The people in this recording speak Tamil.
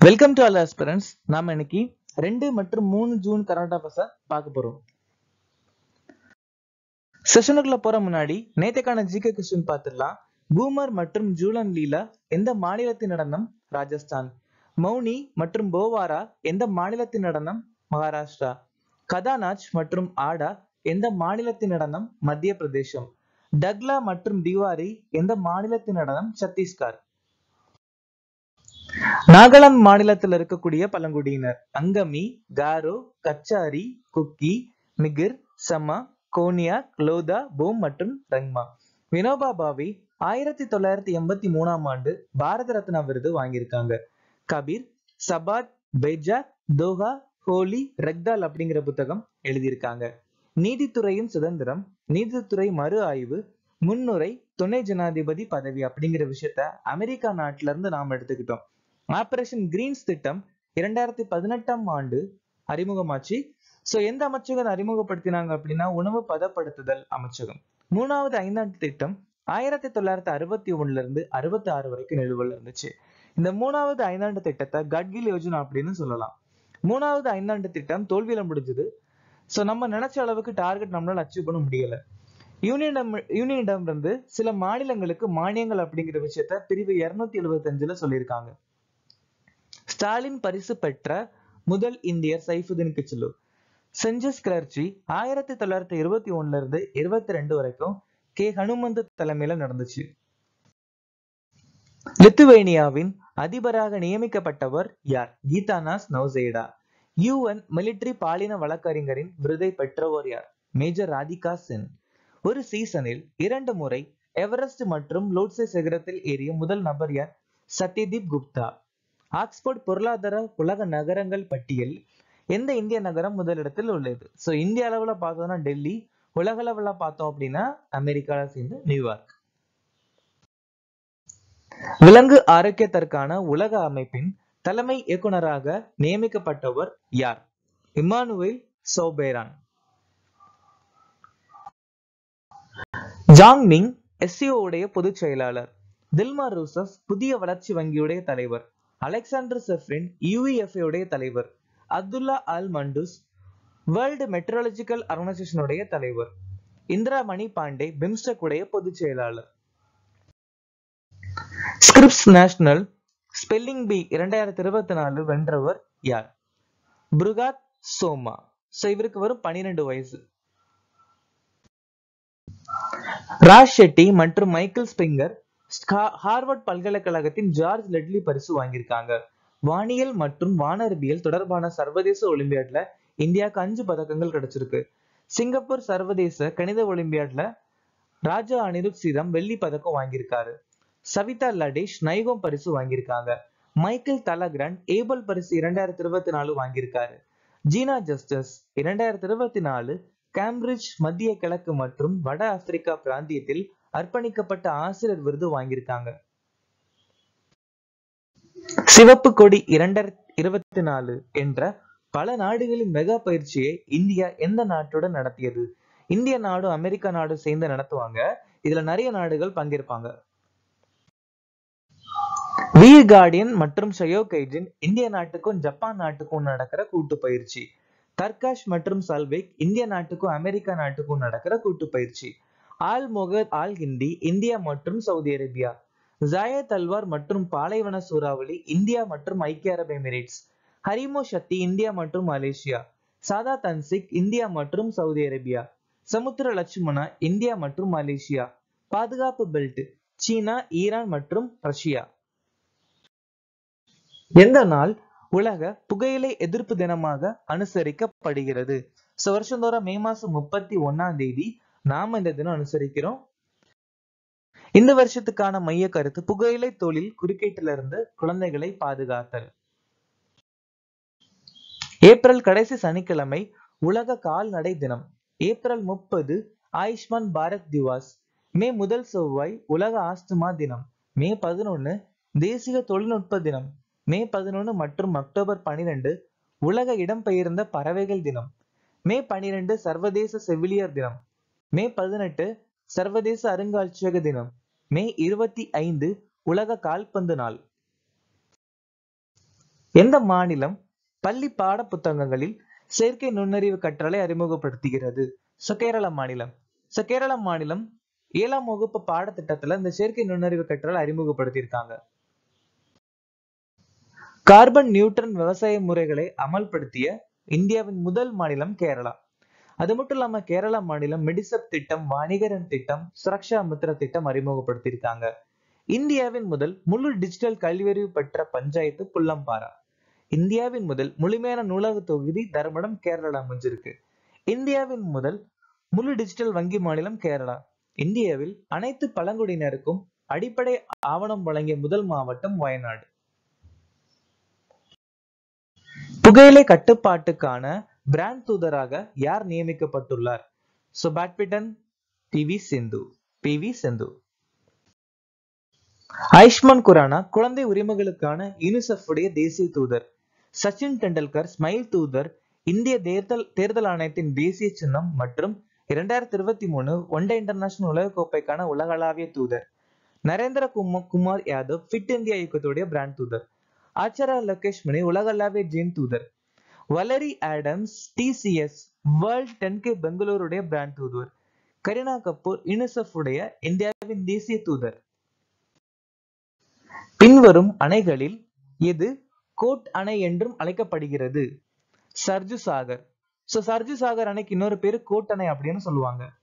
வெல்கம் டு ஆல் ஆஸ்பிரன்ஸ் நாம இன்னைக்கு ரெண்டு மற்றும் மூணு ஜூன் கர்நாடகா பச பார்க்க போறோம் செஷனுக்குள்ள போற முன்னாடி நேத்தைக்கான ஜிகே கொஸ்டின் பார்த்துடலாம் பூமர் மற்றும் ஜூலன் லீலா எந்த மாநிலத்தின் நடனம் ராஜஸ்தான் மௌனி மற்றும் போவாரா எந்த மாநிலத்தின் நடனம் மகாராஷ்டிரா கதாநாச் மற்றும் ஆடா எந்த மாநிலத்தின் நடனம் மத்திய பிரதேசம் டக்லா மற்றும் திவாரி எந்த மாநிலத்தின் நடனம் சத்தீஸ்கர் நாகாலாந்து மாநிலத்தில் இருக்கக்கூடிய பழங்குடியினர் அங்கமி காரோ கச்சாரி குக்கி மிகிர் சமா கோனியா லோதா போம் மற்றும் ரங்மா வினோபா பாவே ஆயிரத்தி தொள்ளாயிரத்தி எண்பத்தி மூணாம் ஆண்டு பாரத ரத்னா விருது வாங்கியிருக்காங்க கபீர் சபாத் பெஜாக் தோஹா ஹோலி ரெக்தால் அப்படிங்கிற புத்தகம் எழுதியிருக்காங்க நீதித்துறையின் சுதந்திரம் நீதித்துறை மறு ஆய்வு முன்னுரை துணை ஜனாதிபதி பதவி அப்படிங்கிற விஷயத்த அமெரிக்கா நாட்டில இருந்து நாம் எடுத்துக்கிட்டோம் ஆபரேஷன் கிரீன்ஸ் திட்டம் இரண்டாயிரத்தி பதினெட்டாம் ஆண்டு அறிமுகமாச்சு சோ எந்த அமைச்சகம் அறிமுகப்படுத்தினாங்க அப்படின்னா உணவு பதப்படுத்துதல் அமைச்சகம் மூணாவது ஐந்தாண்டு திட்டம் ஆயிரத்தி தொள்ளாயிரத்தி அறுபத்தி ஒண்ணுல இருந்து அறுபத்தி ஆறு வரைக்கும் நிலுவையில் இருந்துச்சு இந்த மூணாவது ஐந்தாண்டு திட்டத்தை கட்கில் யோஜனா அப்படின்னு சொல்லலாம் மூணாவது ஐந்தாண்டு திட்டம் தோல்வியில முடிஞ்சது சோ நம்ம நினைச்ச அளவுக்கு டார்கெட் நம்மளால அச்சீவ் பண்ண முடியல யூனியனிடம் யூனியனிடம் இருந்து சில மாநிலங்களுக்கு மானியங்கள் அப்படிங்கிற விஷயத்த பிரிவு இருநூத்தி எழுபத்தி அஞ்சுல சொல்லியிருக்காங்க ஸ்டாலின் பரிசு பெற்ற முதல் இந்தியர் சைஃபுதீன் கிச்லு செஞ்சஸ் கிளர்ச்சி ஆயிரத்தி தொள்ளாயிரத்தி இருபத்தி ஒண்ணுல இருந்து இருபத்தி ரெண்டு வரைக்கும் கே ஹனுமந்த தலைமையில நடந்துச்சு லித்துவேனியாவின் அதிபராக நியமிக்கப்பட்டவர் யார் கீதானாஸ் நௌசேடா யுஎன் மிலிட்டரி பாலின வழக்கறிஞரின் விருதை பெற்றவர் யார் மேஜர் ராதிகா சென் ஒரு சீசனில் இரண்டு முறை எவரெஸ்ட் மற்றும் லோட்சே சிகரத்தில் ஏறிய முதல் நபர் யார் சத்யதீப் குப்தா ஆக்ஸ்போர்ட் பொருளாதார உலக நகரங்கள் பட்டியல் எந்த இந்திய நகரம் முதலிடத்தில் உள்ளது ஸோ இந்திய அளவுல பார்த்தோம்னா டெல்லி உலக அளவுல பார்த்தோம் அப்படின்னா அமெரிக்கால சேர்ந்து நியூயார்க் விலங்கு ஆரோக்கியத்திற்கான உலக அமைப்பின் தலைமை இயக்குனராக நியமிக்கப்பட்டவர் யார் இமானுவேல் சோபேரான் ஜாங் நிங் எஸ்சிஓ உடைய பொதுச் செயலாளர் தில்மா ரூசப் புதிய வளர்ச்சி வங்கியுடைய தலைவர் அலெக்சாண்டர் செஃப்ரின் யூஇஎஃப்ஏ உடைய தலைவர் Abdulla Al Mandous world meteorological ஆர்கனைசேஷனுடைய தலைவர் இந்திரா மணி பாண்டே பிம்ஸ்டெக் உடைய பொதுச் செயலாளர் ஸ்கிரிப்ஸ் நேஷனல் ஸ்பெல்லிங் பி இரண்டாயிரத்தி இருபத்தி நாலு வென்றவர் யார் புருகாத் சோமா சோ இவருக்கு வரும் பனிரெண்டு வயசு ராஜ் ஷெட்டி மற்றும் மைக்கேல் ஸ்பிங்கர் ஹார்வர்ட் பல்கலைக்கழகத்தின் ஜார்ஜ் லெட்லி பரிசு வாங்கியிருக்காங்க வானியல் மற்றும் வானரபியல் தொடர்பான சர்வதேச ஒலிம்பியாட்ல இந்தியாவுக்கு அஞ்சு பதக்கங்கள் கிடைச்சிருக்கு சிங்கப்பூர் சர்வதேச கணித ஒலிம்பியாட்ல ராஜா அனிருத் சீரம் வெள்ளி பதக்கம் வாங்கியிருக்காரு சவிதா லடேஷ் நைகோம் பரிசு வாங்கியிருக்காங்க மைக்கேல் தலகிரன் ஏபல் பரிசு இரண்டாயிரத்தி இருபத்தி நாலு வாங்கியிருக்காரு ஜீனா ஜஸ்டிஸ் இரண்டாயிரத்தி இருபத்தி நாலு கேம்பிரிட்ஜ் மத்திய கிழக்கு மற்றும் வட ஆப்பிரிக்கா பிராந்தியத்தில் அர்ப்பணிக்கப்பட்ட ஆசிரியர் விருது வாங்கியிருக்காங்க சிவப்பு கொடி இரண்டாயிரத்தி இருபத்தி நாலு என்ற பல நாடுகளின் மெகா பயிற்சியை இந்தியா எந்த நாட்டுடன் நடத்தியது இந்திய நாடும் அமெரிக்கா நாடும் சேர்ந்து நடத்துவாங்க இதுல நிறைய நாடுகள் பங்கேற்பாங்க வீர் கார்டியன் மற்றும் ஷயோகைஜின் இந்திய நாட்டுக்கும் ஜப்பான் நாட்டுக்கும் நடக்கிற கூட்டு பயிற்சி தர்காஷ் மற்றும் சல்வேக் இந்திய நாட்டுக்கும் அமெரிக்கா நாட்டுக்கும் நடக்கிற கூட்டு பயிற்சி Al Mohed Al Hindi India மற்றும் சவுதி அரேபியா ஜாயத் தல்வார் மற்றும் பாலைவன சூறாவளி இந்தியா மற்றும் ஐக்கிய அரபு எமிரேட்ஸ் ஹரிமோ சக்தி இந்தியா மற்றும் மலேசியா சாதா தன்சிக் இந்தியா மற்றும் Saudi Arabia Samudra Lakshmana India மற்றும் மலேசியா பாதுகாப்பு பெல்ட் சீனா ஈரான் மற்றும் ரஷ்யா எந்த நாள் உலக புகையிலை எதிர்ப்பு தினமாக அனுசரிக்கப்படுகிறது சோ வருஷந்தோறும் மே மாசம் முப்பத்தி ஒன்னாம் தேதி நாம இந்த தினம் அனுசரிக்கிறோம் இந்த வருஷத்துக்கான மைய கருத்து புகையிலை தொழில் குறுக்கீட்டிலிருந்து குழந்தைகளை பாதுகாத்தல் ஏப்ரல் கடைசி சனிக்கிழமை உலக கால்நடை தினம் ஏப்ரல் முப்பது ஆயுஷ்மான் பாரத் திவாஸ் மே முதல் செவ்வாய் உலக ஆஸ்துமா தினம் மே பதினொன்னு தேசிய தொழில்நுட்ப தினம் மே பதினொன்று மற்றும் அக்டோபர் பனிரெண்டு உலக இடம்பெயர்ந்த பறவைகள் தினம் மே பனிரெண்டு சர்வதேச செவிலியர் தினம் மே பதினெட்டு சர்வதேச அருங்காட்சியக தினம் மே இருபத்தி ஐந்து உலக கால்பந்து நாள் எந்த மாநிலம் பள்ளி பாட புத்தகங்களில் செயற்கை நுண்ணறிவு கற்றலை அறிமுகப்படுத்துகிறது சோ கேரள மாநிலம் சோ கேரள மாநிலம் ஏழாம் வகுப்பு பாடத்திட்டத்துல இந்த செயற்கை நுண்ணறிவு கற்றலை அறிமுகப்படுத்தியிருக்காங்க கார்பன் நியூட்ரன் விவசாய முறைகளை அமல்படுத்திய இந்தியாவின் முதல் மாநிலம் கேரளா அது மட்டும் இல்லாம கேரளா மாநிலம் மெடிசப் திட்டம் வணிகரன் திட்டம் சுரக்ஷா மித்ரா திட்டம் அறிமுகப்படுத்தியிருக்காங்க இந்தியாவின் முதல் முழு டிஜிட்டல் கல்வியறிவு பெற்ற பஞ்சாயத்து புல்லம்பாரா இந்தியாவின் முதல் முழுமையான நூலக தொகுதி தர்மடம் கேரளா அமைஞ்சிருக்கு இந்தியாவின் முதல் முழு டிஜிட்டல் வங்கி மாநிலம் கேரளா இந்தியாவில் அனைத்து பழங்குடியினருக்கும் அடிப்படை ஆவணம் வழங்கிய முதல் மாவட்டம் வயநாடு புகையிலை கட்டுப்பாட்டுக்கான பிராண்ட் தூதராக யார் நியமிக்கப்பட்டுள்ளார் so badminton P V Sindhu P V Sindhu Ayushmann Khurrana குழந்தை உரிமைகளுக்கான யூனிசெஃப் உடைய தேசிய தூதர் சச்சின் டெண்டுல்கர் ஸ்மைல் தூதர் இந்திய தேர்தல் தேர்தல் ஆணையத்தின் தேசிய சின்னம் மற்றும் இரண்டாயிரத்தி இருபத்தி மூணு ஒன்டே இன்டர்நேஷனல் உலகக்கோப்பைக்கான உலகளாவிய தூதர் நரேந்திர குமார் குமார் யாதவ் ஃபிட் இந்தியா இயக்கத்துடைய பிராண்ட் தூதர் ஆச்சாரா லோகேஷ் மணி உலகளாவிய ஜீன் தூதர் Valerie Adams TCS world ten K பெங்களூருடைய பிராண்ட் தூதுவர் கரீனா கபூர் யூனிசெஃப் உடைய இந்தியாவின் தேசிய தூதர் பின்வரும் அணைகளில் எது கோட் அணை என்றும் அழைக்கப்படுகிறது சர்ஜு சாகர் சோ சர்ஜு சாகர் அணைக்கு இன்னொரு பேரு கோட் அணை அப்படின்னு சொல்லுவாங்க